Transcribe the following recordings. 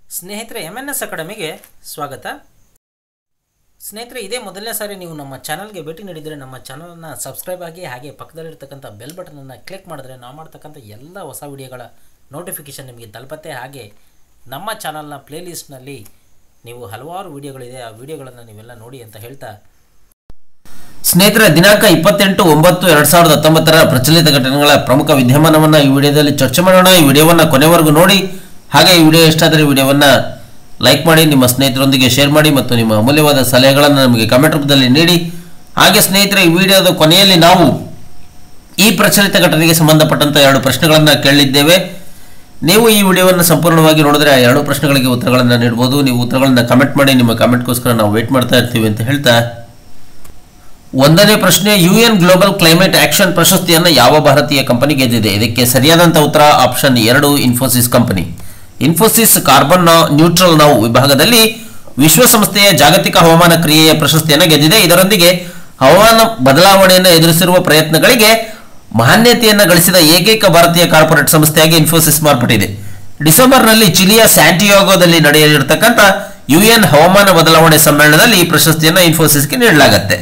ಸ್ನೇಹಿತರೆ M N S ಅಕಾಡೆಮಿಗೆ ಸ್ವಾಗತ ಸ್ನೇಹಿತರೆ ಇದೇ ಮೊದಲನೇ ಸಾರಿ ನೀವು ನಮ್ಮ ಚಾನಲ್ಗೆ ಭೇಟಿ ನೀಡಿದರೆ ನಮ್ಮ ಚಾನಲನ್ನು ಸಬ್ಸ್ಕ್ರೈಬ್ ಆಗಿ ಹಾಗೆ ಪಕ್ಕದಲ್ಲಿರ್ತಕ್ಕಂಥ ಬೆಲ್ ಬಟನನ್ನು ಕ್ಲಿಕ್ ಮಾಡಿದ್ರೆ ನಾವು ಮಾಡ್ತಕ್ಕಂಥ ಎಲ್ಲ ಹೊಸ ವಿಡಿಯೋಗಳ ನೋಟಿಫಿಕೇಷನ್ ನಿಮಗೆ ತಲುಪತ್ತೆ ಹಾಗೆ ನಮ್ಮ ಚಾನಲ್ನ ಪ್ಲೇಲಿಸ್ಟ್ನಲ್ಲಿ ನೀವು ಹಲವಾರು ವಿಡಿಯೋಗಳಿದೆ ಆ ವಿಡಿಯೋಗಳನ್ನು ನೀವೆಲ್ಲ ನೋಡಿ ಅಂತ ಹೇಳ್ತಾ ಸ್ನೇಹಿತರೆ ದಿನಾಂಕ ಇಪ್ಪತ್ತೆಂಟು ಒಂಬತ್ತು ಎರಡ್ ಸಾವಿರದ ಹತ್ತೊಂಬತ್ತರ ಪ್ರಚಲಿತ ಘಟನೆಗಳ ಪ್ರಮುಖ ವಿದ್ಯಮಾನವನ್ನ ಈ ವಿಡಿಯೋದಲ್ಲಿ ಚರ್ಚೆ ಮಾಡೋಣ ಈ ವಿಡಿಯೋವನ್ನ ಕೊನೆವರೆಗೂ ನೋಡಿ ಹಾಗೆ ಈ ವಿಡಿಯೋ ಇಷ್ಟ ಆದರೆ ವಿಡಿಯೋವನ್ನ ಲೈಕ್ ಮಾಡಿ ನಿಮ್ಮ ಸ್ನೇಹಿತರೊಂದಿಗೆ ಶೇರ್ ಮಾಡಿ ಮತ್ತು ನಿಮ್ಮ ಅಮೂಲ್ಯವಾದ ಸಲಹೆಗಳನ್ನು ನಮಗೆ ಕಮೆಂಟ್ ರೂಪದಲ್ಲಿ ನೀಡಿ ಹಾಗೆ ಸ್ನೇಹಿತರೆ ಈ ವಿಡಿಯೋದ ಕೊನೆಯಲ್ಲಿ ನಾವು ಈ ಪ್ರಚಲಿತ ಘಟನೆಗೆ ಸಂಬಂಧಪಟ್ಟಂತ ಎರಡು ಪ್ರಶ್ನೆಗಳನ್ನು ಕೇಳಿದ್ದೇವೆ ನೀವು ಈ ವಿಡಿಯೋವನ್ನು ಸಂಪೂರ್ಣವಾಗಿ ನೋಡಿದ್ರೆ ಆ ಎರಡು ಪ್ರಶ್ನೆಗಳಿಗೆ ಉತ್ತರಗಳನ್ನು ನೀಡಬಹುದು ನೀವು ಉತ್ತರಗಳನ್ನು ಕಮೆಂಟ್ ಮಾಡಿ ನಿಮ್ಮ ಕಮೆಂಟ್ಗೋಸ್ಕರ ನಾವು ವೇಟ್ ಮಾಡ್ತಾ ಇರ್ತೀವಿ ಅಂತ ಹೇಳ್ತಾ ಒಂದನೇ ಪ್ರಶ್ನೆ ಯುಎನ್ ಗ್ಲೋಬಲ್ ಕ್ಲೈಮೇಟ್ ಆಕ್ಷನ್ ಪ್ರಶಸ್ತಿಯನ್ನು ಯಾವ ಭಾರತೀಯ ಕಂಪನಿ ಗೆದ್ದಿದೆ ಇದಕ್ಕೆ ಸರಿಯಾದಂತ ಉತ್ತರ ಆಪ್ಷನ್ ಎರಡು Infosys company Infosys carbon neutral ನಾವು ವಿಭಾಗದಲ್ಲಿ ವಿಶ್ವಸಂಸ್ಥೆಯ ಜಾಗತಿಕ ಹವಾಮಾನ ಕ್ರಿಯೆಯ ಪ್ರಶಸ್ತಿಯನ್ನು ಗೆದ್ದಿದೆ ಇದರೊಂದಿಗೆ ಹವಾಮಾನ ಬದಲಾವಣೆಯನ್ನು ಎದುರಿಸಿರುವ ಪ್ರಯತ್ನಗಳಿಗೆ ಮಾನ್ಯತೆಯನ್ನು ಗಳಿಸಿದ ಏಕೈಕ ಭಾರತೀಯ ಕಾರ್ಪೊರೇಟ್ ಸಂಸ್ಥೆಯಾಗಿ ಇನ್ಫೋಸಿಸ್ ಮಾರ್ಪಟ್ಟಿದೆ ಡಿಸೆಂಬರ್ನಲ್ಲಿ ಚಿಲಿಯ ಸ್ಯಾಂಟಿಯಾಗೋದಲ್ಲಿ ನಡೆಯಲಿರತಕ್ಕಂಥ ಯುಎನ್ ಹವಾಮಾನ ಬದಲಾವಣೆ ಸಮ್ಮೇಳನದಲ್ಲಿ ಈ ಪ್ರಶಸ್ತಿಯನ್ನು ಇನ್ಫೋಸಿಸ್ಗೆ ನೀಡಲಾಗುತ್ತೆ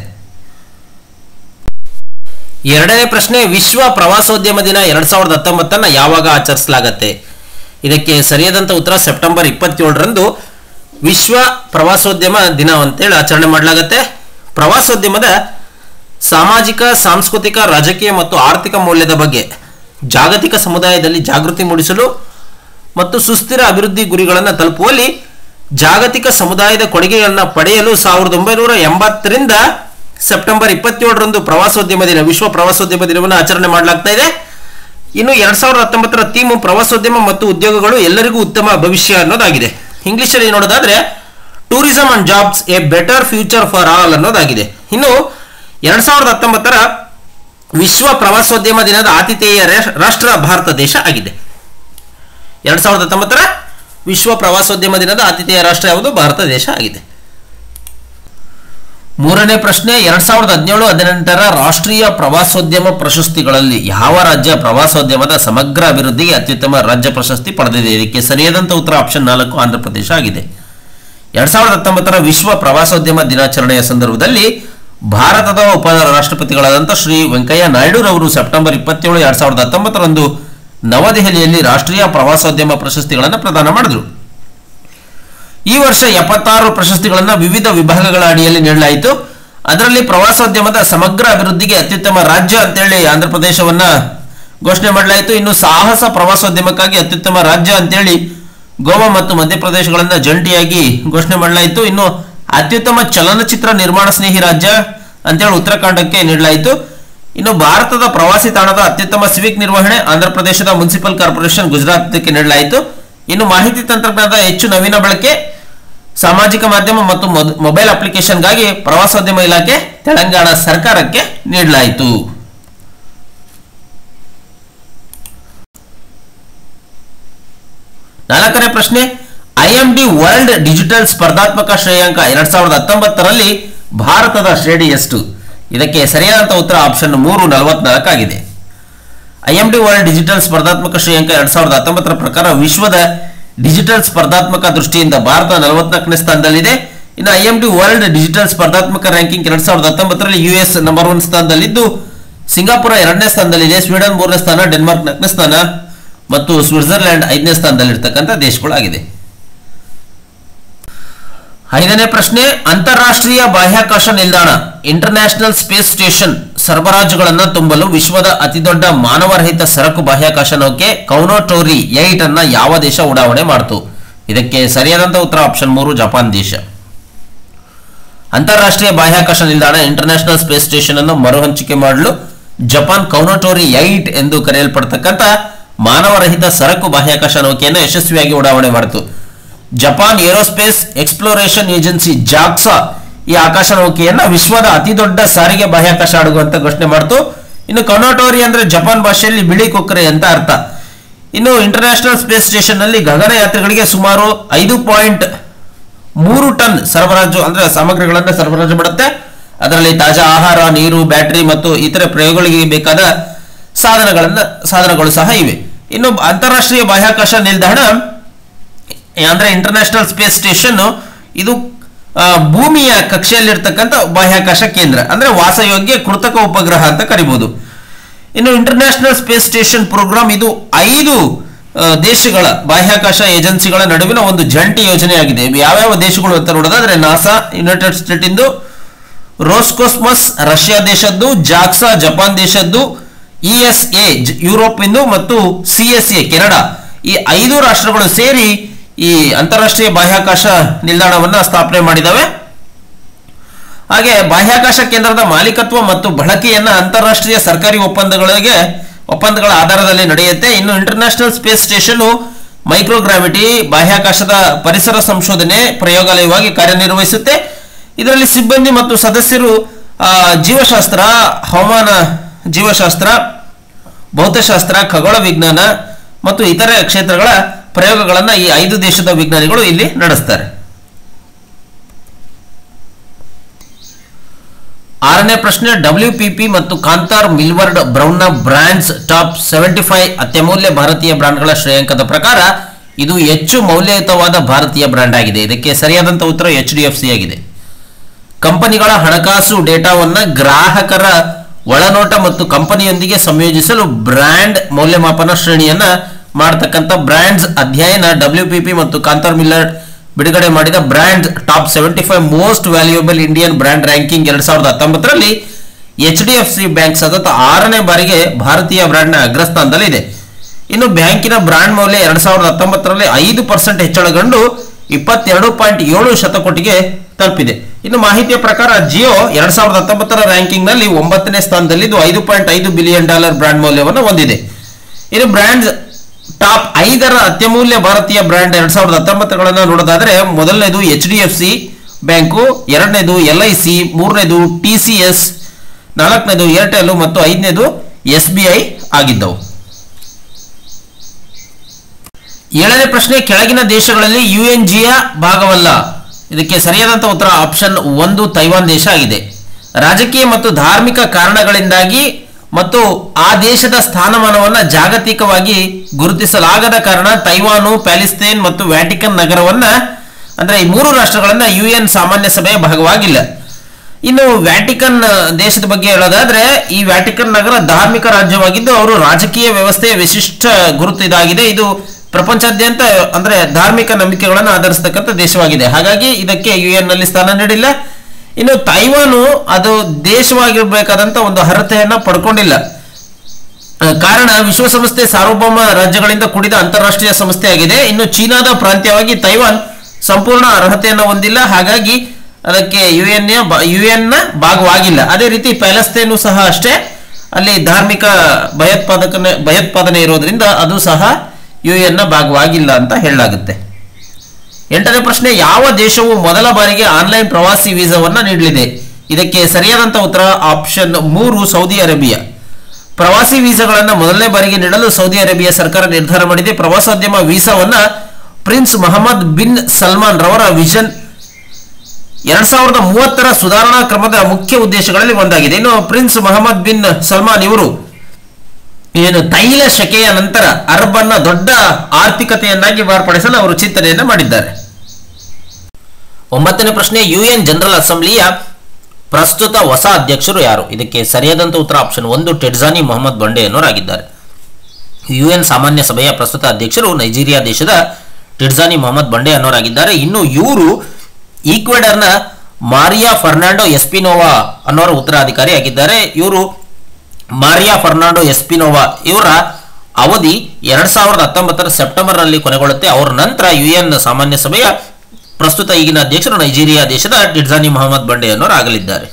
ಎರಡನೇ ಪ್ರಶ್ನೆ ವಿಶ್ವ ಪ್ರವಾಸೋದ್ಯಮ ದಿನ ಎರಡ್ ಸಾವಿರದ ಹತ್ತೊಂಬತ್ತನ್ನ ಯಾವಾಗ ಆಚರಿಸಲಾಗತ್ತೆ ಇದಕ್ಕೆ ಸರಿಯಾದಂತ ಉತ್ತರ ಸೆಪ್ಟೆಂಬರ್ ಇಪ್ಪತ್ತೇಳರಂದು ವಿಶ್ವ ಪ್ರವಾಸೋದ್ಯಮ ದಿನ ಅಂತೇಳಿ ಆಚರಣೆ ಮಾಡಲಾಗತ್ತೆ ಪ್ರವಾಸೋದ್ಯಮದ ಸಾಮಾಜಿಕ ಸಾಂಸ್ಕೃತಿಕ ರಾಜಕೀಯ ಮತ್ತು ಆರ್ಥಿಕ ಮೌಲ್ಯದ ಬಗ್ಗೆ ಜಾಗತಿಕ ಸಮುದಾಯದಲ್ಲಿ ಜಾಗೃತಿ ಮೂಡಿಸಲು ಮತ್ತು ಸುಸ್ಥಿರ ಅಭಿವೃದ್ಧಿ ಗುರಿಗಳನ್ನು ತಲುಪುವಲ್ಲಿ ಜಾಗತಿಕ ಸಮುದಾಯದ ಕೊಡುಗೆಗಳನ್ನು ಪಡೆಯಲು ಸಾವಿರದ ಒಂಬೈನೂರ ಎಂಬತ್ತರಿಂದ ಸೆಪ್ಟೆಂಬರ್ ಇಪ್ಪತ್ತೇಳರಂದು ಪ್ರವಾಸೋದ್ಯಮ ದಿನ ವಿಶ್ವ ಪ್ರವಾಸೋದ್ಯಮ ದಿನವನ್ನು ಆಚರಣೆ ಮಾಡಲಾಗ್ತಾ ಇದೆ ಇನ್ನು ಎರಡ್ ಸಾವಿರದ ಹತ್ತೊಂಬತ್ತರ ಥೀಮು ಪ್ರವಾಸೋದ್ಯಮ ಮತ್ತು ಉದ್ಯೋಗಗಳು ಎಲ್ಲರಿಗೂ ಉತ್ತಮ ಭವಿಷ್ಯ ಅನ್ನೋದಾಗಿದೆ ಇಂಗ್ಲಿಷಲ್ಲಿ ನೋಡೋದಾದ್ರೆ tourism and jobs a better future for all ಅನ್ನೋದಾಗಿದೆ ಇನ್ನು ಎರಡ್ ಸಾವಿರದ ಹತ್ತೊಂಬತ್ತರ ವಿಶ್ವ ಪ್ರವಾಸೋದ್ಯಮ ದಿನದ ಆತಿಥೇಯ ರಾ- ರಾಷ್ಟ್ರ ಭಾರತ ದೇಶ ಆಗಿದೆ ಎರಡ್ ಸಾವಿರದ ಹತ್ತೊಂಬತ್ತರ ವಿಶ್ವ ಪ್ರವಾಸೋದ್ಯಮ ದಿನದ ಆತಿಥೇಯ ರಾಷ್ಟ್ರ ಯಾವುದು ಭಾರತ ದೇಶ ಆಗಿದೆ ಮೂರನೇ ಪ್ರಶ್ನೆ ಎರಡ್ ಸಾವಿರದ ಹದಿನೇಳು ಹದಿನೆಂಟರ ರಾಷ್ಟ್ರೀಯ ಪ್ರವಾಸೋದ್ಯಮ ಪ್ರಶಸ್ತಿಗಳಲ್ಲಿ ಯಾವ ರಾಜ್ಯ ಪ್ರವಾಸೋದ್ಯಮದ ಸಮಗ್ರ ಅಭಿವೃದ್ಧಿಗೆ ಅತ್ಯುತ್ತಮ ರಾಜ್ಯ ಪ್ರಶಸ್ತಿ ಪಡೆದಿದೆ ಇದಕ್ಕೆ ಸರಿಯಾದಂತ ಉತ್ತರ ಆಪ್ಷನ್ ನಾಲ್ಕು ಆಂಧ್ರ ಪ್ರದೇಶ ಆಗಿದೆ ಎರಡ್ ಸಾವಿರದ ಹತ್ತೊಂಬತ್ತರ ವಿಶ್ವ ಪ್ರವಾಸೋದ್ಯಮ ದಿನಾಚರಣೆಯ ಸಂದರ್ಭದಲ್ಲಿ ಭಾರತದ ಉಪ ರಾಷ್ಟ್ರಪತಿಗಳಾದಂಥ ಶ್ರೀ ವೆಂಕಯ್ಯ ನಾಯ್ಡುರವರು ಸೆಪ್ಟೆಂಬರ್ ಇಪ್ಪತ್ತೇಳು ಎರಡ್ ಸಾವಿರದ ಹತ್ತೊಂಬತ್ತರಂದು ನವದೆಹಲಿಯಲ್ಲಿ ರಾಷ್ಟ್ರೀಯ ಪ್ರವಾಸೋದ್ಯಮ ಪ್ರಶಸ್ತಿಗಳನ್ನು ಪ್ರದಾನ ಮಾಡಿದರು ಈ ವರ್ಷ ಎಪ್ಪತ್ತಾರು ಪ್ರಶಸ್ತಿಗಳನ್ನು ವಿವಿಧ ವಿಭಾಗಗಳ ಅಡಿಯಲ್ಲಿ ನೀಡಲಾಯಿತು ಅದರಲ್ಲಿ ಪ್ರವಾಸೋದ್ಯಮದ ಸಮಗ್ರ ಅಭಿವೃದ್ಧಿಗೆ ಅತ್ಯುತ್ತಮ ರಾಜ್ಯ ಅಂತೇಳಿ ಆಂಧ್ರ ಪ್ರದೇಶವನ್ನ ಘೋಷಣೆ ಮಾಡಲಾಯಿತು ಇನ್ನು ಸಾಹಸ ಪ್ರವಾಸೋದ್ಯಮಕ್ಕಾಗಿ ಅತ್ಯುತ್ತಮ ರಾಜ್ಯ ಅಂತೇಳಿ ಗೋವಾ ಮತ್ತು ಮಧ್ಯಪ್ರದೇಶಗಳನ್ನ ಜಂಟಿಯಾಗಿ ಘೋಷಣೆ ಮಾಡಲಾಯಿತು ಇನ್ನು ಅತ್ಯುತ್ತಮ ಚಲನಚಿತ್ರ ನಿರ್ಮಾಣ ಸ್ನೇಹಿ ರಾಜ್ಯ ಅಂತೇಳಿ ಉತ್ತರಾಖಂಡಕ್ಕೆ ನೀಡಲಾಯಿತು ಇನ್ನು ಭಾರತದ ಪ್ರವಾಸಿ ತಾಣದ ಅತ್ಯುತ್ತಮ ಸಿವಿಕ್ ನಿರ್ವಹಣೆ ಆಂಧ್ರ ಪ್ರದೇಶದ ಮುನ್ಸಿಪಲ್ ಕಾರ್ಪೊರೇಷನ್ ಗುಜರಾತ್ಗೆ ನೀಡಲಾಯಿತು ಇನ್ನು ಮಾಹಿತಿ ತಂತ್ರಜ್ಞಾನದ ಹೆಚ್ಚು ನವೀನ ಬಳಕೆ ಸಾಮಾಜಿಕ ಮಾಧ್ಯಮ ಮತ್ತು ಮೊದ್- ಮೊಬೈಲ್ ಅಪ್ಲಿಕೇಶನ್ಗಾಗಿ ಪ್ರವಾಸೋದ್ಯಮ ಇಲಾಖೆ ತೆಲಂಗಾಣ ಸರ್ಕಾರಕ್ಕೆ ನೀಡಲಾಯಿತು ನಾಲ್ಕನೇ ಪ್ರಶ್ನೆ ಐಎಂಡಿ ವರ್ಲ್ಡ್ ಡಿಜಿಟಲ್ ಸ್ಪರ್ಧಾತ್ಮಕ ಶ್ರೇಯಾಂಕ ಎರಡ್ ಸಾವಿರದ ಹತ್ತೊಂಬತ್ತರಲ್ಲಿ ಭಾರತದ ಶ್ರೇಣಿ ಎಷ್ಟು ಇದಕ್ಕೆ ಸರಿಯಾದಂತ ಉತ್ತರ ಆಪ್ಷನ್ ಮೂರು ನಲವತ್ನಾಲ್ಕಾಗಿದೆ ಐಎಂಡಿ ವರ್ಲ್ಡ್ ಡಿಜಿಟಲ್ ಸ್ಪರ್ಧಾತ್ಮಕ ಶ್ರೇಯಾಂಕ ಎರಡ್ ಸಾವಿರದ ಹತ್ತೊಂಬತ್ತರ ಪ್ರಕಾರ ವಿಶ್ವದ ಡಿಜಿಟಲ್ ಸ್ಪರ್ಧಾತ್ಮಕ ದೃಷ್ಟಿಯಿಂದ ಭಾರತ ನಲವತ್ನಾಲ್ಕನೇ ಸ್ಥಾನದಲ್ಲಿದೆ ಇನ್ನು ಐಎಂಡಿ ವರ್ಲ್ಡ್ ಡಿಜಿಟಲ್ ಸ್ಪರ್ಧಾತ್ಮಕ ರ್ಯಾಂಕಿಂಗ್ ಎರಡ್ ಸಾವಿರದ ಹತ್ತೊಂಬತ್ತರಲ್ಲಿ ಯುಎಸ್ ನಂಬರ್ ಒನ್ ಸ್ಥಾನದಲ್ಲಿದ್ದು ಸಿಂಗಾಪುರ ಎರಡನೇ ಸ್ಥಾನದಲ್ಲಿದೆ ಸ್ವೀಡನ್ ಮೂರನೇ ಸ್ಥಾನ ಡೆನ್ಮಾರ್ಕ್ ನಾಲ್ಕನೇ ಸ್ಥಾನ ಮತ್ತು ಸ್ವಿಟ್ಜರ್ಲ್ಯಾಂಡ್ ಐದನೇ ಸ್ಥಾನದಲ್ಲಿರ್ತಕ್ಕಂಥ ದೇಶಗಳಾಗಿದೆ ಐದನೇ ಪ್ರಶ್ನೆ ಅಂತಾರಾಷ್ಟ್ರೀಯ ಬಾಹ್ಯಾಕಾಶ ನಿಲ್ದಾಣ ಇಂಟರ್ನ್ಯಾಷನಲ್ ಸ್ಪೇಸ್ ಸ್ಟೇಷನ್ ಸರಬರಾಜುಗಳನ್ನು ತುಂಬಲು ವಿಶ್ವದ ಅತಿದೊಡ್ಡ ಮಾನವರಹಿತ ಸರಕು ಬಾಹ್ಯಾಕಾಶ ನೌಕೆ ಕೌನೋಟೋರಿ ಏಟ್ ಅನ್ನ ಯಾವ ದೇಶ ಉಡಾವಣೆ ಮಾಡಿತು ಇದಕ್ಕೆ ಸರಿಯಾದಂತ ಉತ್ತರ ಆಪ್ಷನ್ ಮೂರು ಜಪಾನ್ ದೇಶ ಅಂತಾರಾಷ್ಟ್ರೀಯ ಬಾಹ್ಯಾಕಾಶ ನಿಲ್ದಾಣ ಇಂಟರ್ನ್ಯಾಷನಲ್ ಸ್ಪೇಸ್ ಸ್ಟೇಷನ್ ಅನ್ನು ಮರುಹಂಚಿಕೆ ಮಾಡಲು ಜಪಾನ್ ಕೌನೋಟೋರಿ ಏಟ್ ಎಂದು ಕರೆಯಲ್ಪಡತಕ್ಕಂಥ ಮಾನವರಹಿತ ಸರಕು ಬಾಹ್ಯಾಕಾಶ ನೌಕೆಯನ್ನು ಯಶಸ್ವಿಯಾಗಿ ಉಡಾವಣೆ ಮಾಡಿತು Japan aerospace exploration agency JAXA ಈ ಆಕಾಶ ನೌಕೆಯನ್ನ ವಿಶ್ವದ ಅತಿ ದೊಡ್ಡ ಸಾರಿಗೆ ಬಾಹ್ಯಾಕಾಶ ಹಡಗು ಅಂತ ಘೋಷಣೆ ಮಾಡಿತು ಇನ್ನು ಕನೋಟೋರಿ ಅಂದ್ರೆ ಜಪಾನ್ ಭಾಷೆಯಲ್ಲಿ ಬಿಳಿ ಕೊಕ್ಕರೆ ಅಂತ ಅರ್ಥ ಇನ್ನು ಇಂಟರ್ನ್ಯಾಷನಲ್ ಸ್ಪೇಸ್ ಸ್ಟೇಷನ್ ನಲ್ಲಿ ಗಗನಯಾತ್ರಿಗಳಿಗೆ ಸುಮಾರು ಐದು ಪಾಯಿಂಟ್ ಮೂರು ಟನ್ ಸರಬರಾಜು ಅಂದ್ರೆ ಸಾಮಗ್ರಿಗಳನ್ನು ಸರಬರಾಜು ಮಾಡುತ್ತೆ ಅದರಲ್ಲಿ ತಾಜಾ ಆಹಾರ ನೀರು ಬ್ಯಾಟರಿ ಮತ್ತು ಇತರೆ ಪ್ರಯೋಗಗಳಿಗೆ ಬೇಕಾದ ಸಾಧನಗಳನ್ನ ಸಾಧನಗಳು ಸಹ ಇವೆ ಇನ್ನು ಅಂತಾರಾಷ್ಟ್ರೀಯ ಬಾಹ್ಯಾಕಾಶ ನಿಲ್ದಾಣ ಅಂದ್ರೆ ಇಂಟರ್ನ್ಯಾಷನಲ್ ಸ್ಪೇಸ್ ಸ್ಟೇಷನ್ ಇದು ಆ, ಭೂಮಿಯ ಕಕ್ಷೆಯಲ್ಲಿರ್ತಕ್ಕಂಥ ಬಾಹ್ಯಾಕಾಶ ಕೇಂದ್ರ ಅಂದ್ರೆ ವಾಸಯೋಗ್ಯ ಕೃತಕ ಉಪಗ್ರಹ ಅಂತ ಕರಿಬಹುದು ಇನ್ನು ಇಂಟರ್ನ್ಯಾಷನಲ್ ಸ್ಪೇಸ್ ಸ್ಟೇಷನ್ ಪ್ರೋಗ್ರಾಮ್ ಇದು ಐದು ಆ, ದೇಶಗಳ ಬಾಹ್ಯಾಕಾಶ ಏಜೆನ್ಸಿಗಳ ನಡುವಿನ ಒಂದು ಜಂಟಿ ಯೋಜನೆಯಾಗಿದೆ ಇವು ಯಾವ್ಯಾವ ದೇಶಗಳು ಅಂತ ನೋಡೋದಾದ್ರೆ ನಾಸಾ ಯುನೈಟೆಡ್ ಸ್ಟೇಟ್ ಇಂದು ರೋಸ್ಕೋಸ್ಮಸ್ ರಷ್ಯಾ ದೇಶದ್ದು ಜಾಕ್ಸಾ ಜಪಾನ್ ದೇಶದ್ದು ಇ ಎಸ್ ಎ ಯುರೋಪ್ ಇಂದು ಮತ್ತು ಸಿ ಎಸ್ ಎ ಕೆನಡಾ ಈ ಐದು ರಾಷ್ಟ್ರಗಳು ಸೇರಿ ಈ ಅಂತಾರಾಷ್ಟ್ರೀಯ ಬಾಹ್ಯಾಕಾಶ ನಿಲ್ದಾಣವನ್ನ ಸ್ಥಾಪನೆ ಮಾಡಿದವೆ ಹಾಗೆ ಬಾಹ್ಯಾಕಾಶ ಕೇಂದ್ರದ ಮಾಲೀಕತ್ವ ಮತ್ತು ಬಳಕೆಯನ್ನ ಅಂತಾರಾಷ್ಟ್ರೀಯ ಸರ್ಕಾರಿ ಒಪ್ಪಂದಗಳಿಗೆ ಒಪ್ಪಂದಗಳ ಆಧಾರದಲ್ಲಿ ನಡೆಯುತ್ತೆ ಇನ್ನು ಇಂಟರ್ನ್ಯಾಷನಲ್ ಸ್ಪೇಸ್ ಸ್ಟೇಷನ್ ಮೈಕ್ರೋಗ್ರಾವಿಟಿ ಬಾಹ್ಯಾಕಾಶದ ಪರಿಸರ ಸಂಶೋಧನೆ ಪ್ರಯೋಗಾಲಯವಾಗಿ ಕಾರ್ಯನಿರ್ವಹಿಸುತ್ತೆ ಇದರಲ್ಲಿ ಸಿಬ್ಬಂದಿ ಮತ್ತು ಸದಸ್ಯರು ಆ, ಜೀವಶಾಸ್ತ್ರ ಹವಾಮಾನ ಜೀವಶಾಸ್ತ್ರ ಭೌತಶಾಸ್ತ್ರ ಖಗೋಳ ವಿಜ್ಞಾನ ಮತ್ತು ಇತರೆ ಕ್ಷೇತ್ರಗಳ ಪ್ರಯೋಗಗಳನ್ನು ಈ ಐದು ದೇಶದ ವಿಜ್ಞಾನಿಗಳು ಇಲ್ಲಿ ನಡೆಸ್ತಾರೆ ಆರನೇ ಪ್ರಶ್ನೆ ಡಬ್ಲ್ಯೂ ಪಿ ಪಿ ಮತ್ತು ಕಾಂತಾರ್ ಮಿಲ್ವರ್ಡ್ ಬ್ರೌನ್ನ ಬ್ರ್ಯಾಂಡ್ಸ್ ಟಾಪ್ ಸೆವೆಂಟಿ ಫೈವ್ ಅತ್ಯಮೂಲ್ಯ ಭಾರತೀಯ ಬ್ರಾಂಡ್ಗಳ ಶ್ರೇಯಾಂಕದ ಪ್ರಕಾರ ಇದು ಹೆಚ್ಚು ಮೌಲ್ಯಯುತವಾದ ಭಾರತೀಯ ಬ್ರ್ಯಾಂಡ್ ಆಗಿದೆ ಇದಕ್ಕೆ ಸರಿಯಾದಂಥ ಉತ್ತರ ಎಚ್ ಡಿ ಎಫ್ ಸಿ ಆಗಿದೆ ಕಂಪನಿಗಳ ಹಣಕಾಸು ಡೇಟಾವನ್ನು ಗ್ರಾಹಕರ ಒಳನೋಟ ಮತ್ತು ಕಂಪನಿಯೊಂದಿಗೆ ಸಂಯೋಜಿಸಲು ಬ್ರ್ಯಾಂಡ್ ಮೌಲ್ಯಮಾಪನ ಶ್ರೇಣಿಯನ್ನ ಮಾಡತಕ್ಕಂಥ ಬ್ರ್ಯಾಂಡ್ಸ್ ಅಧ್ಯಯನ ಡಬ್ಲ್ಯೂ ಪಿ ಪಿ ಮತ್ತು ಕಾಂತಾರ್ ಮಿಲ್ಲರ್ ಬಿಡುಗಡೆ ಮಾಡಿದ brand top seventy five most valuable Indian brand ranking ಎರಡ್ ಸಾವಿರದ ಹತ್ತೊಂಬತ್ತರಲ್ಲಿ H D F C bank ಸತತ ಆರನೇ ಬಾರಿಗೆ ಭಾರತೀಯ ಬ್ರ್ಯಾಂಡ್ನ ಅಗ್ರಸ್ಥಾನದಲ್ಲಿದೆ ಇನ್ನು ಬ್ಯಾಂಕಿನ ಬ್ರಾಂಡ್ ಮೌಲ್ಯ ಎರಡ್ ಸಾವಿರದ ಹತ್ತೊಂಬತ್ತರಲ್ಲಿ ಐದು ಪರ್ಸೆಂಟ್ ಹೆಚ್ಚಳಗೊಂಡು ಇಪ್ಪತ್ತೆರಡು ಪಾಯಿಂಟ್ ಏಳು ಶತಕೋಟಿಗೆ ತಲುಪಿದೆ ಇನ್ನು ಮಾಹಿತಿಯ ಪ್ರಕಾರ ಜಿಯೋ ಎರಡ್ ಸಾವಿರದ ಹತ್ತೊಂಬತ್ತರ ರ್ಯಾಂಕಿಂಗ್ ನಲ್ಲಿ ಒಂಬತ್ತನೇ ಸ್ಥಾನದಲ್ಲಿದ್ದು ಐದು ಪಾಯಿಂಟ್ ಐದು ಬಿಲಿಯನ್ ಡಾಲರ್ ಬ್ರಾಂಡ್ ಮೌಲ್ಯವನ್ನು ಹೊಂದಿದೆ ಇನ್ನು ಬ್ರ್ಯಾಂಡ್ ಟಾಪ್ ಐದರ ಅತ್ಯಮೂಲ್ಯ ಭಾರತೀಯ ಬ್ರ್ಯಾಂಡ್ ಎರಡ್ ಸಾವಿರದ ಹತ್ತೊಂಬತ್ತುಗಳನ್ನ ನೋಡೋದಾದ್ರೆ ಮೊದಲನೇದು H D F C bank ಎರಡನೇದು ಎಲ್ ಐ ಸಿ ಮೂರನೇದು ಟಿ ಸಿ ಎಸ್ ನಾಲ್ಕನೇದು ಏರ್ಟೆಲ್ ಮತ್ತು ಐದನೇದು ಎಸ್ ಬಿ ಐ ಆಗಿದ್ದವು ಏಳನೇ ಪ್ರಶ್ನೆ ಕೆಳಗಿನ ದೇಶಗಳಲ್ಲಿ ಯು ಎನ್ ಜಿಯ ಭಾಗವಲ್ಲ ಇದಕ್ಕೆ ಸರಿಯಾದಂಥ ಉತ್ತರ ಆಪ್ಷನ್ ಒಂದು ತೈವಾನ್ ದೇಶ ಆಗಿದೆ ರಾಜಕೀಯ ಮತ್ತು ಧಾರ್ಮಿಕ ಕಾರಣಗಳಿಂದಾಗಿ ಮತ್ತು ಆ ದೇಶದ ಸ್ಥಾನಮಾನವನ್ನು ಜಾಗತಿಕವಾಗಿ ಗುರುತಿಸಲಾಗದ ಕಾರಣ ತೈವಾನು ಪ್ಯಾಲಿಸ್ತೇನ್ ಮತ್ತು ವ್ಯಾಟಿಕನ್ ನಗರವನ್ನ ಅಂದ್ರೆ ಈ ಮೂರು ರಾಷ್ಟ್ರಗಳನ್ನ ಯು ಎನ್ ಸಾಮಾನ್ಯ ಸಭೆಯ ಭಾಗವಾಗಿಲ್ಲ ಇನ್ನು ವ್ಯಾಟಿಕನ್ ದೇಶದ ಬಗ್ಗೆ ಹೇಳೋದಾದ್ರೆ ಈ ವ್ಯಾಟಿಕನ್ ನಗರ ಧಾರ್ಮಿಕ ರಾಜ್ಯವಾಗಿದ್ದು ಅವರು ರಾಜಕೀಯ ವ್ಯವಸ್ಥೆಯ ವಿಶಿಷ್ಟ ಗುರುತು ಇದಾಗಿದೆ ಇದು ಪ್ರಪಂಚಾದ್ಯಂತ ಅಂದ್ರೆ ಧಾರ್ಮಿಕ ನಂಬಿಕೆಗಳನ್ನು ಆಧರಿಸತಕ್ಕಂಥ ದೇಶವಾಗಿದೆ ಹಾಗಾಗಿ ಇದಕ್ಕೆ ಯು ಎನ್ ನಲ್ಲಿ ಸ್ಥಾನ ನೀಡಿಲ್ಲ ಇನ್ನು ತೈವಾನು ಅದು ದೇಶವಾಗಿರ್ಬೇಕಾದಂತ ಒಂದು ಅರ್ಹತೆಯನ್ನ ಪಡ್ಕೊಂಡಿಲ್ಲ ಆ, ಕಾರಣ ವಿಶ್ವಸಂಸ್ಥೆ ಸಾರ್ವಭೌಮ ರಾಜ್ಯಗಳಿಂದ ಕೂಡಿದ ಅಂತಾರಾಷ್ಟ್ರೀಯ ಸಂಸ್ಥೆಯಾಗಿದೆ ಇನ್ನು ಚೀನಾದ ಪ್ರಾಂತ್ಯವಾಗಿ ತೈವಾನ್ ಸಂಪೂರ್ಣ ಅರ್ಹತೆಯನ್ನು ಹೊಂದಿಲ್ಲ ಹಾಗಾಗಿ ಅದಕ್ಕೆ ಯು ಎನ್ ಯು ಎನ್ ನ ಭಾಗವಾಗಿಲ್ಲ ಅದೇ ರೀತಿ ಪ್ಯಾಲೆಸ್ತೇನು ಸಹ ಅಷ್ಟೇ ಅಲ್ಲಿ ಧಾರ್ಮಿಕ ಭಯೋತ್ಪಾದಕನೆ ಭಯೋತ್ಪಾದನೆ ಇರೋದ್ರಿಂದ ಅದು ಸಹ ಯು ಎನ್ ನ ಭಾಗವಾಗಿಲ್ಲ ಅಂತ ಹೇಳಲಾಗುತ್ತೆ ಎಂಟನೇ ಪ್ರಶ್ನೆ ಯಾವ ದೇಶವು ಮೊದಲ ಬಾರಿಗೆ ಆನ್ಲೈನ್ ಪ್ರವಾಸಿ ವೀಸಾವನ್ನ ನೀಡಲಿದೆ ಇದಕ್ಕೆ ಸರಿಯಾದಂತ ಉತ್ತರ ಆಪ್ಷನ್ ಮೂರು ಸೌದಿ ಅರೇಬಿಯಾ ಪ್ರವಾಸಿ ವೀಸಾಗಳನ್ನು ಮೊದಲನೇ ಬಾರಿಗೆ ನೀಡಲು ಸೌದಿ ಅರೇಬಿಯಾ ಸರ್ಕಾರ ನಿರ್ಧಾರ ಮಾಡಿದೆ ಪ್ರವಾಸೋದ್ಯಮ ವೀಸಾವನ್ನ ಪ್ರಿನ್ಸ್ ಮೊಹಮ್ಮದ್ ಬಿನ್ ಸಲ್ಮಾನ್ ರವರ ವಿಷನ್ ಎರಡ್ ಸಾವಿರದ ಮೂವತ್ತರ ಸುಧಾರಣಾ ಕ್ರಮದ ಮುಖ್ಯ ಉದ್ದೇಶಗಳಲ್ಲಿ ಒಂದಾಗಿದೆ ಇನ್ನು ಪ್ರಿನ್ಸ್ ಮೊಹಮ್ಮದ್ ಬಿನ್ ಸಲ್ಮಾನ್ ಇವರು ಏನು ತೈಲ ಶಕೆಯ ನಂತರ ಅರಬ್ ಅನ್ನ ದೊಡ್ಡ ಆರ್ಥಿಕತೆಯನ್ನಾಗಿ ಮಾರ್ಪಡಿಸಲು ಅವರು ಚಿಂತನೆಯನ್ನ ಮಾಡಿದ್ದಾರೆ ಒಂಬತ್ತನೇ ಪ್ರಶ್ನೆ ಯುಎನ್ ಜನರಲ್ ಅಸೆಂಬ್ಲಿಯ ಪ್ರಸ್ತುತ ಹೊಸ ಅಧ್ಯಕ್ಷರು ಯಾರು ಇದಕ್ಕೆ ಸರಿಯಾದಂತ ಉತ್ತರ ಆಪ್ಷನ್ ಒಂದು ಟೆಡ್ಜಾನಿ ಮೊಹಮ್ಮದ್ ಬಂಡೆ ಅನ್ನೋರಾಗಿದ್ದಾರೆ ಯುಎನ್ ಸಾಮಾನ್ಯ ಸಭೆಯ ಪ್ರಸ್ತುತ ಅಧ್ಯಕ್ಷರು ನೈಜೀರಿಯಾ ದೇಶದ ಟಿಡ್ಜಾನಿ ಮೊಹಮ್ಮದ್ ಬಂಡೆ ಅನ್ನೋರಾಗಿದ್ದಾರೆ ಇನ್ನು ಇವರು ಈಕ್ವೆಡರ್ನ ಮಾರಿಯಾ ಫರ್ನಾಂಡೋ ಎಸ್ಪಿನೋವಾ ಅನ್ನೋರ ಉತ್ತರಾಧಿಕಾರಿ ಆಗಿದ್ದಾರೆ ಇವರು ಮಾರಿಯಾ ಫರ್ನಾಂಡೋ ಎಸ್ಪಿನೋವಾ ಇವರ ಅವಧಿ ಎರಡ್ ಸಾವಿರದ ಹತ್ತೊಂಬತ್ತರ ಸೆಪ್ಟೆಂಬರ್ನಲ್ಲಿ ಕೊನೆಗೊಳ್ಳುತ್ತೆ ಅವರ ನಂತರ ಯುಎನ್ ಸಾಮಾನ್ಯ ಸಭೆಯ ಪ್ರಸ್ತುತ ಈಗಿನ ಅಧ್ಯಕ್ಷರು ನೈಜೀರಿಯಾ ದೇಶದ ಟಿಡ್ಜಾನಿ ಮೊಹಮ್ಮದ್ ಬಂಡೆ ಅನ್ನೋರು ಆಗಲಿದ್ದಾರೆ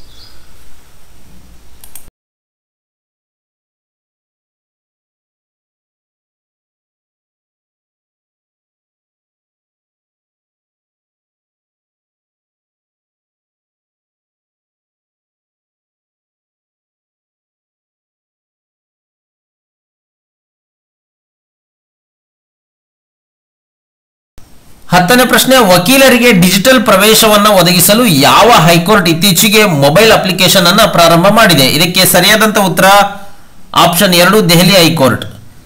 ಹತ್ತನೇ ಪ್ರಶ್ನೆ ವಕೀಲರಿಗೆ ಡಿಜಿಟಲ್ ಪ್ರವೇಶವನ್ನು ಒದಗಿಸಲು ಯಾವ ಹೈಕೋರ್ಟ್ ಇತ್ತೀಚೆಗೆ ಮೊಬೈಲ್ ಅಪ್ಲಿಕೇಶನ್ ಅನ್ನ ಪ್ರಾರಂಭ ಮಾಡಿದೆ ಇದಕ್ಕೆ ಸರಿಯಾದಂತ ಉತ್ತರ ಆಪ್ಷನ್ ಎರಡು ದೆಹಲಿ ಹೈಕೋರ್ಟ್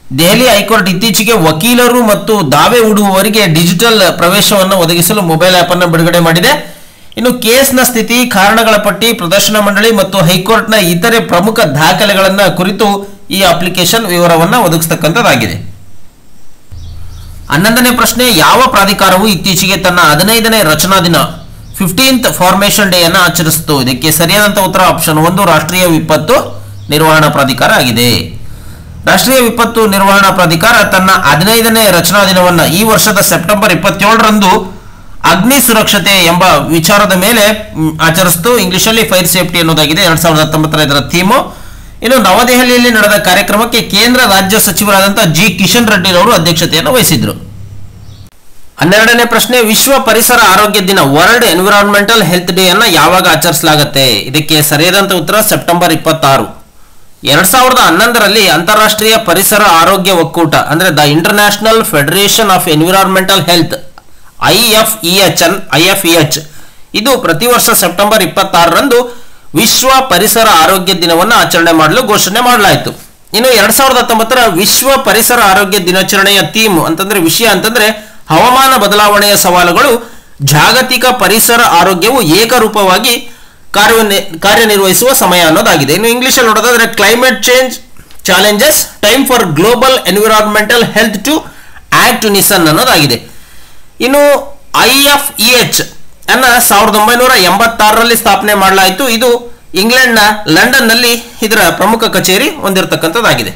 ದೆಹಲಿ ಹೈಕೋರ್ಟ್ ಇತ್ತೀಚೆಗೆ ವಕೀಲರು ಮತ್ತು ದಾವೆ ಹೂಡುವವರಿಗೆ ಡಿಜಿಟಲ್ ಪ್ರವೇಶವನ್ನು ಒದಗಿಸಲು ಮೊಬೈಲ್ ಆಪ್ ಅನ್ನು ಬಿಡುಗಡೆ ಮಾಡಿದೆ ಇನ್ನು ಕೇಸ್ನ ಸ್ಥಿತಿ ಕಾರಣಗಳ ಪಟ್ಟಿ ಪ್ರದರ್ಶನ ಮಂಡಳಿ ಮತ್ತು ಹೈಕೋರ್ಟ್ನ ಇತರೆ ಪ್ರಮುಖ ದಾಖಲೆಗಳನ್ನ ಕುರಿತು ಈ ಅಪ್ಲಿಕೇಶನ್ ವಿವರವನ್ನು ಒದಗಿಸ್ತಕ್ಕಂಥದ್ದಾಗಿದೆ ಹನ್ನೊಂದನೇ ಪ್ರಶ್ನೆ ಯಾವ ಪ್ರಾಧಿಕಾರವು ಇತ್ತೀಚೆಗೆ ತನ್ನ ಹದಿನೈದನೇ ರಚನಾ ದಿನ ಫಿಫ್ಟೀನ್ತ್ ಫಾರ್ಮೇಶನ್ ಡೇ ಅನ್ನು ಆಚರಿಸಿತು ಇದಕ್ಕೆ ಸರಿಯಾದಂತ ಉತ್ತರ ಆಪ್ಷನ್ ಒಂದು ರಾಷ್ಟ್ರೀಯ ವಿಪತ್ತು ನಿರ್ವಹಣಾ ಪ್ರಾಧಿಕಾರ ಆಗಿದೆ ರಾಷ್ಟ್ರೀಯ ವಿಪತ್ತು ನಿರ್ವಹಣಾ ಪ್ರಾಧಿಕಾರ ತನ್ನ ಹದಿನೈದನೇ ರಚನಾ ದಿನವನ್ನು ಈ ವರ್ಷದ ಸೆಪ್ಟೆಂಬರ್ ಇಪ್ಪತ್ತೇಳರಂದು ಅಗ್ನಿ ಸುರಕ್ಷತೆ ಎಂಬ ವಿಚಾರದ ಮೇಲೆ ಮ್, ಆಚರಿಸಿತು ಇಂಗ್ಲಿಷಲ್ಲಿ ಫೈರ್ ಸೇಫ್ಟಿ ಅನ್ನೋದಾಗಿದೆ ಎರಡ್ ಸಾವಿರದ ಹತ್ತೊಂಬತ್ತರ ಇದರ ಥೀಮು ಇನ್ನು ನವದೆಹಲಿಯಲ್ಲಿ ನಡೆದ ಕಾರ್ಯಕ್ರಮಕ್ಕೆ ಕೇಂದ್ರ ರಾಜ್ಯ ಸಚಿವರಾದಂತಹ ಜಿ ಕಿಶನ್ ರೆಡ್ಡಿ ಅವರು ಅಧ್ಯಕ್ಷತೆಯನ್ನು ವಹಿಸಿದ್ರು ಹನ್ನೆರಡನೇ ಪ್ರಶ್ನೆ ವಿಶ್ವ ಪರಿಸರ ಆರೋಗ್ಯ ದಿನ ವರ್ಲ್ಡ್ ಎನ್ವಿರಾನ್ಮೆಂಟಲ್ ಹೆಲ್ತ್ ಡೇ ಅನ್ನ ಯಾವಾಗ ಆಚರಿಸಲಾಗುತ್ತೆ ಇದಕ್ಕೆ ಸರಿಯಾದಂತ ಉತ್ತರ ಸೆಪ್ಟೆಂಬರ್ ಇಪ್ಪತ್ತಾರು ಎರಡ್ ಸಾವಿರದ ಹನ್ನೊಂದರಲ್ಲಿ ಅಂತಾರಾಷ್ಟ್ರೀಯ ಪರಿಸರ ಆರೋಗ್ಯ ಒಕ್ಕೂಟ ಅಂದ್ರೆ the international federation of environmental health I F E H ಅನ್ ಐ ಎಫ್ ಇ ಎಚ್ ಇದು ಪ್ರತಿ ವರ್ಷ ಸೆಪ್ಟೆಂಬರ್ ಇಪ್ಪತ್ತಾರರಂದು ವಿಶ್ವ ಪರಿಸರ ಆರೋಗ್ಯ ದಿನವನ್ನು ಆಚರಣೆ ಮಾಡಲು ಘೋಷಣೆ ಮಾಡಲಾಯಿತು ಇನ್ನು ಎರಡ್ ಸಾವಿರದ ಹತ್ತೊಂಬತ್ತರ ವಿಶ್ವ ಪರಿಸರ ಆರೋಗ್ಯ ದಿನಾಚರಣೆಯ ಥೀಮ್ ಅಂತಂದ್ರೆ ವಿಷಯ ಅಂತಂದ್ರೆ ಹವಾಮಾನ ಬದಲಾವಣೆಯ ಸವಾಲುಗಳು ಜಾಗತಿಕ ಪರಿಸರ ಆರೋಗ್ಯವು ಏಕರೂಪವಾಗಿ ಕಾರ್ಯ ಕಾರ್ಯನಿರ್ವಹಿಸುವ ಸಮಯ ಅನ್ನೋದಾಗಿದೆ ಇನ್ನು ಇಂಗ್ಲಿಷಲ್ಲಿ ನೋಡೋದಾದ್ರೆ climate change challenges time for global environmental health to act ನಿಸನ್ ಅನ್ನೋದಾಗಿದೆ ಇನ್ನು ಐ ಎಫ್ ಇ ಎಚ್ ಅನ್ನ ಸಾವಿರದ ಒಂಬೈನೂರ ಎಂಬತ್ತಾರರಲ್ಲಿ ಸ್ಥಾಪನೆ ಮಾಡಲಾಯಿತು ಇದು ಇಂಗ್ಲೆಂಡ್ನ ಲಂಡನ್ನಲ್ಲಿ ಇದರ ಪ್ರಮುಖ ಕಚೇರಿ ಹೊಂದಿರತಕ್ಕಂಥದ್ದಾಗಿದೆ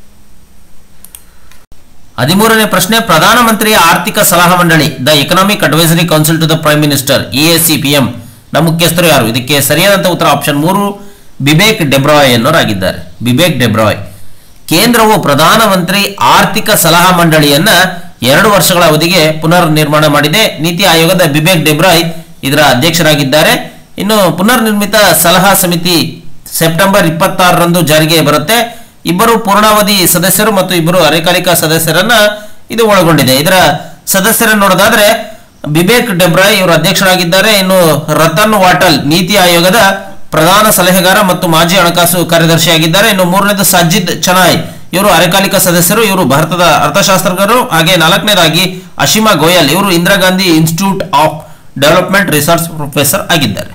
ಹದಿಮೂರನೇ ಪ್ರಶ್ನೆ ಪ್ರಧಾನಮಂತ್ರಿಯ ಆರ್ಥಿಕ ಸಲಹಾ ಮಂಡಳಿ the economic advisory council to the prime minister ESC PM ನ ಮುಖ್ಯಸ್ಥರು ಯಾರು ಇದಕ್ಕೆ ಸರಿಯಾದಂತ ಉತ್ತರ ಆಪ್ಷನ್ ಮೂರು ಬಿಬೇಕ್ ಡೆಬ್ರಾಯ್ ಅನ್ನೋರಾಗಿದ್ದಾರೆ ಬಿಬೇಕ್ ಡೆಬ್ರಾಯ್ ಕೇಂದ್ರವು ಪ್ರಧಾನಮಂತ್ರಿ ಆರ್ಥಿಕ ಸಲಹಾ ಮಂಡಳಿಯನ್ನ ಎರಡು ವರ್ಷಗಳ ಅವಧಿಗೆ ಪುನರ್ ನಿರ್ಮಾಣ ಮಾಡಿದೆ ನೀತಿ ಆಯೋಗದ ಬಿಬೇಕ್ ಡೆಬ್ರಾಯ್ ಇದರ ಅಧ್ಯಕ್ಷರಾಗಿದ್ದಾರೆ ಇನ್ನು ಪುನರ್ನಿರ್ಮಿತ ಸಲಹಾ ಸಮಿತಿ ಸೆಪ್ಟೆಂಬರ್ ಇಪ್ಪತ್ತಾರರಂದು ಜಾರಿಗೆ ಬರುತ್ತೆ ಇಬ್ಬರು ಪೂರ್ಣಾವಧಿ ಸದಸ್ಯರು ಮತ್ತು ಇಬ್ಬರು ಅರೆಕಾಲಿಕ ಸದಸ್ಯರನ್ನ ಇದು ಒಳಗೊಂಡಿದೆ ಇದರ ಸದಸ್ಯರನ್ನು ನೋಡೋದಾದ್ರೆ ಬಿಬೇಕ್ ಡೆಬ್ರಾಯ್ ಇವರು ಅಧ್ಯಕ್ಷರಾಗಿದ್ದಾರೆ ಇನ್ನು ರತನ್ ವಾಟಲ್ ನೀತಿ ಆಯೋಗದ ಪ್ರಧಾನ ಸಲಹೆಗಾರ ಮತ್ತು ಮಾಜಿ ಹಣಕಾಸು ಕಾರ್ಯದರ್ಶಿಯಾಗಿದ್ದಾರೆ ಇನ್ನು ಮೂರನೇದು ಸಜ್ಜಿದ್ ಚನಾಯ್ ಇವರು ಅರೆಕಾಲಿಕ ಸದಸ್ಯರು ಇವರು ಭಾರತದ ಅರ್ಥಶಾಸ್ತ್ರಜ್ಞರು ಹಾಗೆ ನಾಲ್ಕನೇದಾಗಿ ಅಶಿಮಾ ಗೋಯಲ್ ಇವರು Indira Gandhi institute of development research professor ಆಗಿದ್ದಾರೆ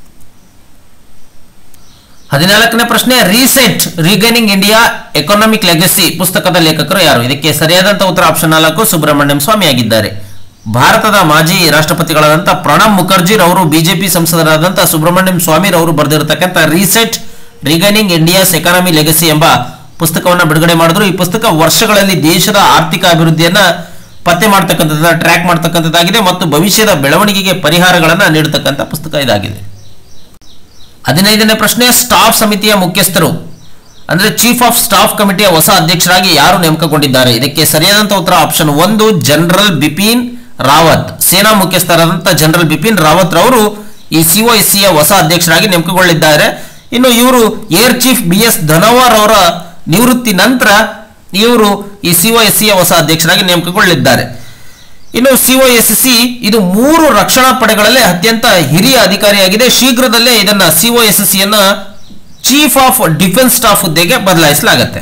ಹದಿನಾಲ್ಕನೇ ಪ್ರಶ್ನೆ reset regaining India economic legacy ಪುಸ್ತಕದ ಲೇಖಕರು ಯಾರು ಇದಕ್ಕೆ ಸರಿಯಾದಂತ ಉತ್ತರ ಆಪ್ಷನ್ ನಾಲ್ಕು ಸುಬ್ರಹ್ಮಣ್ಯಂ ಸ್ವಾಮಿ ಆಗಿದ್ದಾರೆ ಭಾರತದ ಮಾಜಿ ರಾಷ್ಟ್ರಪತಿಗಳಾದಂಥ ಪ್ರಣಬ್ ಮುಖರ್ಜಿ ರವರು ಬಿಜೆಪಿ ಸಂಸದರಾದಂಥ ಸುಬ್ರಹ್ಮಣ್ಯಂ ಸ್ವಾಮಿ ರವರು ಬರೆದಿರತಕ್ಕಂಥ reset regaining India's economy legacy ಎಂಬ ಪುಸ್ತಕವನ್ನು ಬಿಡುಗಡೆ ಮಾಡಿದ್ರು ಈ ಪುಸ್ತಕ ವರ್ಷಗಳಲ್ಲಿ ದೇಶದ ಆರ್ಥಿಕ ಅಭಿವೃದ್ಧಿಯನ್ನ ಪತ್ತೆ ಮಾಡ್ತಕ್ಕಂಥದ್ದನ್ನ ಟ್ರ್ಯಾಕ್ ಮಾಡ್ತಕ್ಕಂಥದ್ದಾಗಿದೆ ಮತ್ತು ಭವಿಷ್ಯದ ಬೆಳವಣಿಗೆಗೆ ಪರಿಹಾರಗಳನ್ನು ನೀಡತಕ್ಕಂಥ ಪುಸ್ತಕ ಇದಾಗಿದೆ ಹದಿನೈದನೇ ಪ್ರಶ್ನೆ ಸ್ಟಾಫ್ ಸಮಿತಿಯ ಮುಖ್ಯಸ್ಥರು ಅಂದ್ರೆ ಚೀಫ್ ಆಫ್ ಸ್ಟಾಫ್ ಕಮಿಟಿಯ ಹೊಸ ಅಧ್ಯಕ್ಷರಾಗಿ ಯಾರು ನೇಮಕಗೊಂಡಿದ್ದಾರೆ ಇದಕ್ಕೆ ಸರಿಯಾದಂತ ಉತ್ತರ ಆಪ್ಷನ್ ಒಂದು ಜನರಲ್ ಬಿಪಿನ್ ರಾವತ್ ಸೇನಾ ಮುಖ್ಯಸ್ಥರಾದಂಥ ಜನರಲ್ ಬಿಪಿನ್ ರಾವತ್ ರವರು ಈ ಸಿಒಎಸ್ಸಿಯ ಹೊಸ ಅಧ್ಯಕ್ಷರಾಗಿ ನೇಮಕಗೊಂಡಿದ್ದಾರೆ ಇನ್ನು ಇವರು air chief B S Dhanoa ಅವರ ನಿವೃತ್ತಿ ನಂತರ ಇವರು ಈ ಸಿಒಎಸ್ಸಿಯ ಹೊಸ ಅಧ್ಯಕ್ಷರಾಗಿ ನೇಮಕಗೊಳ್ಳಲಿದ್ದಾರೆ ಇನ್ನು ಸಿಒಎಸ್ಸಿ ಇದು ಮೂರು ರಕ್ಷಣಾ ಪಡೆಗಳಲ್ಲಿ ಅತ್ಯಂತ ಹಿರಿಯ ಅಧಿಕಾರಿಯಾಗಿದೆ ಶೀಘ್ರದಲ್ಲೇ ಇದನ್ನ ಸಿಒಎಸ್ಸಿ ಅನ್ನ ಚೀಫ್ ಆಫ್ ಡಿಫೆನ್ಸ್ ಸ್ಟಾಫ್ ಹುದ್ದೆಗೆ ಬದಲಾಯಿಸಲಾಗುತ್ತೆ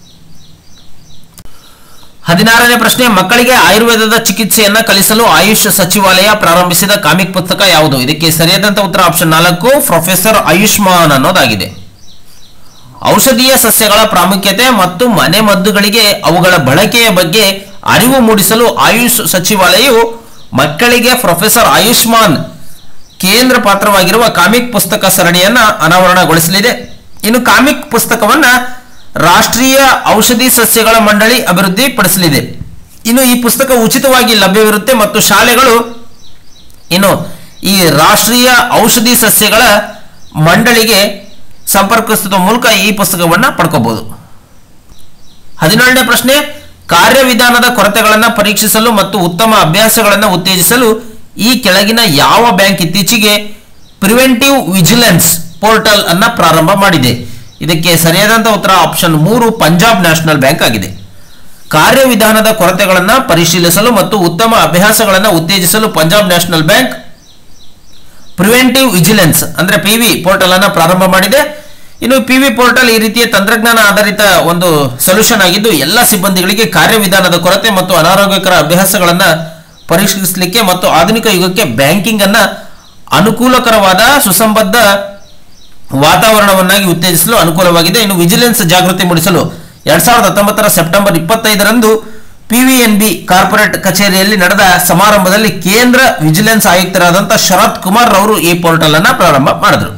ಹದಿನಾರನೇ ಪ್ರಶ್ನೆ ಮಕ್ಕಳಿಗೆ ಆಯುರ್ವೇದದ ಚಿಕಿತ್ಸೆಯನ್ನ ಕಲಿಸಲು ಆಯುಷ್ ಸಚಿವಾಲಯ ಪ್ರಾರಂಭಿಸಿದ ಕಾಮಿಕ್ ಪುಸ್ತಕ ಯಾವುದು ಇದಕ್ಕೆ ಸರಿಯಾದಂತ ಉತ್ತರ ಆಪ್ಷನ್ ನಾಲ್ಕು ಪ್ರೊಫೆಸರ್ ಆಯುಷ್ಮಾನ್ ಅನ್ನೋದಾಗಿದೆ ಔಷಧೀಯ ಸಸ್ಯಗಳ ಪ್ರಾಮುಖ್ಯತೆ ಮತ್ತು ಮನೆ ಮದ್ದುಗಳಿಗೆ ಅವುಗಳ ಬಳಕೆಯ ಬಗ್ಗೆ ಅರಿವು ಮೂಡಿಸಲು ಆಯುಷ್ ಸಚಿವಾಲಯವು ಮಕ್ಕಳಿಗೆ ಪ್ರೊಫೆಸರ್ ಆಯುಷ್ಮಾನ್ ಕೇಂದ್ರ ಪಾತ್ರವಾಗಿರುವ ಕಾಮಿಕ್ ಪುಸ್ತಕ ಸರಣಿಯನ್ನ ಅನಾವರಣಗೊಳಿಸಲಿದೆ ಇನ್ನು ಕಾಮಿಕ್ ಪುಸ್ತಕವನ್ನ ರಾಷ್ಟ್ರೀಯ ಔಷಧಿ ಸಸ್ಯಗಳ ಮಂಡಳಿ ಅಭಿವೃದ್ಧಿ ಪಡಿಸಲಿದೆ ಇನ್ನು ಈ ಪುಸ್ತಕ ಉಚಿತವಾಗಿ ಲಭ್ಯವಿರುತ್ತೆ ಮತ್ತು ಶಾಲೆಗಳು ಇನ್ನು ಈ ರಾಷ್ಟ್ರೀಯ ಔಷಧಿ ಸಸ್ಯಗಳ ಮಂಡಳಿಗೆ ಸಂಪರ್ಕಿಸುವ ಮೂಲಕ ಈ ಪುಸ್ತಕವನ್ನು ಪಡ್ಕೋಬಹುದು ಹದಿನೇಳನೇ ಪ್ರಶ್ನೆ ಕಾರ್ಯವಿಧಾನದ ಕೊರತೆಗಳನ್ನು ಪರೀಕ್ಷಿಸಲು ಮತ್ತು ಉತ್ತಮ ಅಭ್ಯಾಸಗಳನ್ನು ಉತ್ತೇಜಿಸಲು ಈ ಕೆಳಗಿನ ಯಾವ ಬ್ಯಾಂಕ್ ಇತ್ತೀಚೆಗೆ ಪ್ರಿವೆಂಟಿವ್ ವಿಜಿಲೆನ್ಸ್ ಪೋರ್ಟಲ್ ಅನ್ನ ಪ್ರಾರಂಭ ಮಾಡಿದೆ ಇದಕ್ಕೆ ಸರಿಯಾದಂತ ಉತ್ತರ ಆಪ್ಷನ್ ಮೂರು ಪಂಜಾಬ್ ನ್ಯಾಷನಲ್ ಬ್ಯಾಂಕ್ ಆಗಿದೆ ಕಾರ್ಯವಿಧಾನದ ಕೊರತೆಗಳನ್ನು ಪರಿಶೀಲಿಸಲು ಮತ್ತು ಉತ್ತಮ ಅಭ್ಯಾಸಗಳನ್ನು ಉತ್ತೇಜಿಸಲು Punjab national bank preventive vigilance ಅಂದ್ರೆ ಪಿ ವಿ ಪೋರ್ಟಲ್ ಅನ್ನ ಪ್ರಾರಂಭ ಮಾಡಿದೆ ಇನ್ನು ಪಿ ವಿ ಪೋರ್ಟಲ್ ಈ ರೀತಿಯ ತಂತ್ರಜ್ಞಾನ ಆಧಾರಿತ ಒಂದು ಸೊಲ್ಯೂಷನ್ ಆಗಿದ್ದು ಎಲ್ಲ ಸಿಬ್ಬಂದಿಗಳಿಗೆ ಕಾರ್ಯವಿಧಾನದ ಕೊರತೆ ಮತ್ತು ಅನಾರೋಗ್ಯಕರ ಅಭ್ಯಾಸಗಳನ್ನ ಪರಿಶೀಲಿಸಲಿಕ್ಕೆ ಮತ್ತು ಆಧುನಿಕ ಯುಗಕ್ಕೆ ಬ್ಯಾಂಕಿಂಗ್ ಅನ್ನ ಅನುಕೂಲಕರವಾದ ಸುಸಂಬದ್ಧ ವಾತಾವರಣವನ್ನಾಗಿ ಉತ್ತೇಜಿಸಲು ಅನುಕೂಲವಾಗಿದೆ ಇನ್ನು ವಿಜಿಲೆನ್ಸ್ ಜಾಗೃತಿ ಮೂಡಿಸಲು ಎರಡ್ ಸಾವಿರದ ಹತ್ತೊಂಬತ್ತರ ಸೆಪ್ಟೆಂಬರ್ ಇಪ್ಪತ್ತೈದರಂದು ಪಿವಿಎನ್ಬಿ ಕಾರ್ಪೊರೇಟ್ ಕಚೇರಿಯಲ್ಲಿ ನಡೆದ ಸಮಾರಂಭದಲ್ಲಿ ಕೇಂದ್ರ ವಿಜಿಲೆನ್ಸ್ ಆಯುಕ್ತರಾದಂಥ ಶರತ್ ಕುಮಾರ್ ರವರು ಈ ಪೋರ್ಟಲ್ ಅನ್ನ ಪ್ರಾರಂಭ ಮಾಡಿದರು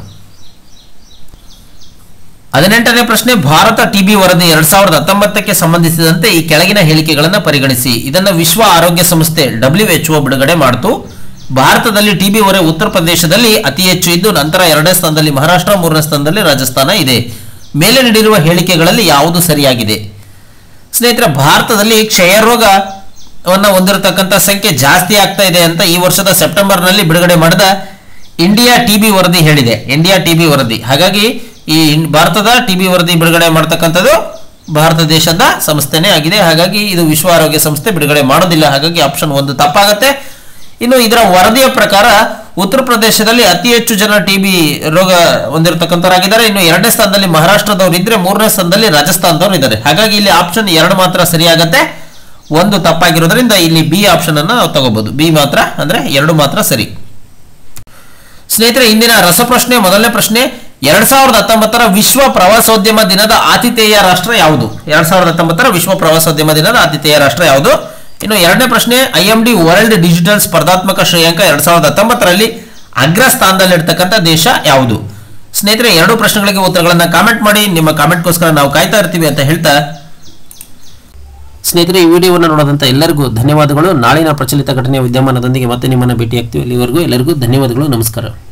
ಹದಿನೆಂಟನೇ ಪ್ರಶ್ನೆ ಭಾರತ ಟಿಬಿ ವರದಿ ಎರಡ್ ಸಾವಿರದ ಹತ್ತೊಂಬತ್ತಕ್ಕೆ ಸಂಬಂಧಿಸಿದಂತೆ ಈ ಕೆಳಗಿನ ಹೇಳಿಕೆಗಳನ್ನು ಪರಿಗಣಿಸಿ ಇದನ್ನ ವಿಶ್ವ ಆರೋಗ್ಯ ಸಂಸ್ಥೆ ಡಬ್ಲ್ಯೂ ಬಿಡುಗಡೆ ಮಾಡಿತು ಭಾರತದಲ್ಲಿ ಟಿಬಿ ಹೊರೆ ಉತ್ತರ ಪ್ರದೇಶದಲ್ಲಿ ಅತಿ ಹೆಚ್ಚು ಇದ್ದು ನಂತರ ಎರಡನೇ ಸ್ಥಾನದಲ್ಲಿ ಮಹಾರಾಷ್ಟ್ರ ಮೂರನೇ ಸ್ಥಾನದಲ್ಲಿ ರಾಜಸ್ಥಾನ ಇದೆ ಮೇಲೆ ನೀಡಿರುವ ಹೇಳಿಕೆಗಳಲ್ಲಿ ಯಾವುದು ಸರಿಯಾಗಿದೆ ಸ್ನೇಹಿತರೆ ಭಾರತದಲ್ಲಿ ಕ್ಷಯರೋಗವನ್ನು ಹೊಂದಿರತಕ್ಕಂಥ ಸಂಖ್ಯೆ ಜಾಸ್ತಿ ಆಗ್ತಾ ಇದೆ ಅಂತ ಈ ವರ್ಷದ ಸೆಪ್ಟೆಂಬರ್ನಲ್ಲಿ ಬಿಡುಗಡೆ ಮಾಡಿದ ಇಂಡಿಯಾ ಟಿಬಿ ವರದಿ ಹೇಳಿದೆ ಇಂಡಿಯಾ ಟಿಬಿ ವರದಿ ಹಾಗಾಗಿ ಈ ಇನ್- ಭಾರತದ ಟಿಬಿ ವರದಿ ಬಿಡುಗಡೆ ಮಾಡ್ತಕ್ಕಂಥದ್ದು ಭಾರತ ದೇಶದ ಸಂಸ್ಥೆನೇ ಆಗಿದೆ ಹಾಗಾಗಿ ಇದು ವಿಶ್ವ ಆರೋಗ್ಯ ಸಂಸ್ಥೆ ಬಿಡುಗಡೆ ಮಾಡೋದಿಲ್ಲ ಹಾಗಾಗಿ ಆಪ್ಷನ್ ಒಂದು ತಪ್ಪಾಗತ್ತೆ ಇನ್ನು ಇದರ ವರದಿಯ ಪ್ರಕಾರ ಉತ್ತರ ಪ್ರದೇಶದಲ್ಲಿ ಅತಿ ಹೆಚ್ಚು ಜನ ಟಿಬಿ ರೋಗ ಹೊಂದಿರತಕ್ಕಂಥವರಾಗಿದ್ದಾರೆ ಇನ್ನು ಎರಡನೇ ಸ್ಥಾನದಲ್ಲಿ ಮಹಾರಾಷ್ಟ್ರದವರು ಇದ್ರೆ ಮೂರನೇ ಸ್ಥಾನದಲ್ಲಿ ರಾಜಸ್ಥಾನದವರು ಇದ್ದಾರೆ ಹಾಗಾಗಿ ಇಲ್ಲಿ ಆಪ್ಷನ್ ಎರಡು ಮಾತ್ರ ಸರಿಯಾಗತ್ತೆ ಒಂದು ತಪ್ಪಾಗಿರೋದ್ರಿಂದ ಇಲ್ಲಿ ಬಿ ಆಪ್ಷನ್ ಅನ್ನ ನಾವು ತಗೋಬಹುದು ಬಿ ಮಾತ್ರ ಅಂದ್ರೆ ಎರಡು ಮಾತ್ರ ಸರಿ ಸ್ನೇಹಿತರೆ ಇಂದಿನ ರಸಪ್ರಶ್ನೆ ಮೊದಲನೇ ಪ್ರಶ್ನೆ ಎರಡ್ ಸಾವಿರದ ಹತ್ತೊಂಬತ್ತರ ವಿಶ್ವ ಪ್ರವಾಸೋದ್ಯಮ ದಿನದ ಆತಿಥೇಯ ರಾಷ್ಟ್ರ ಯಾವುದು ಎರಡ್ ಸಾವಿರದ ಹತ್ತೊಂಬತ್ತರ ವಿಶ್ವ ಪ್ರವಾಸೋದ್ಯಮ ದಿನದ ಆತಿಥೇಯ ರಾಷ್ಟ್ರ ಯಾವುದು ಇನ್ನು ಎರಡನೇ ಪ್ರಶ್ನೆ I M D world digital ಸ್ಪರ್ಧಾತ್ಮಕ ಶ್ರೇಯಾಂಕ ಎರಡ್ ಸಾವಿರದ ಹತ್ತೊಂಬತ್ತರಲ್ಲಿ ಅಗ್ರ ಸ್ಥಾನದಲ್ಲಿರ್ತಕ್ಕಂಥ ದೇಶ ಯಾವುದು ಸ್ನೇಹಿತರೆ ಎರಡು ಪ್ರಶ್ನೆಗಳಿಗೆ ಉತ್ತರಗಳನ್ನ ಕಾಮೆಂಟ್ ಮಾಡಿ ನಿಮ್ಮ ಕಾಮೆಂಟ್ಗೋಸ್ಕರ ನಾವು ಕಾಯ್ತಾ ಇರ್ತೀವಿ ಅಂತ ಹೇಳ್ತಾ ಸ್ನೇಹಿತರೆ ಈ ವಿಡಿಯೋವನ್ನು ನೋಡೋದಂತ ಎಲ್ಲರಿಗೂ ಧನ್ಯವಾದಗಳು ನಾಳಿನ ಪ್ರಚಲಿತ ಘಟನೆಯ ವಿದ್ಯಮಾನದೊಂದಿಗೆ ಮತ್ತೆ ನಿಮ್ಮನ್ನು ಭೇಟಿಯಾಗ್ತೀವಿ ಅಲ್ಲಿವರೆಗೂ ಎಲ್ಲರಿಗೂ ಧನ್ಯವಾದಗಳು ನಮಸ್ಕಾರ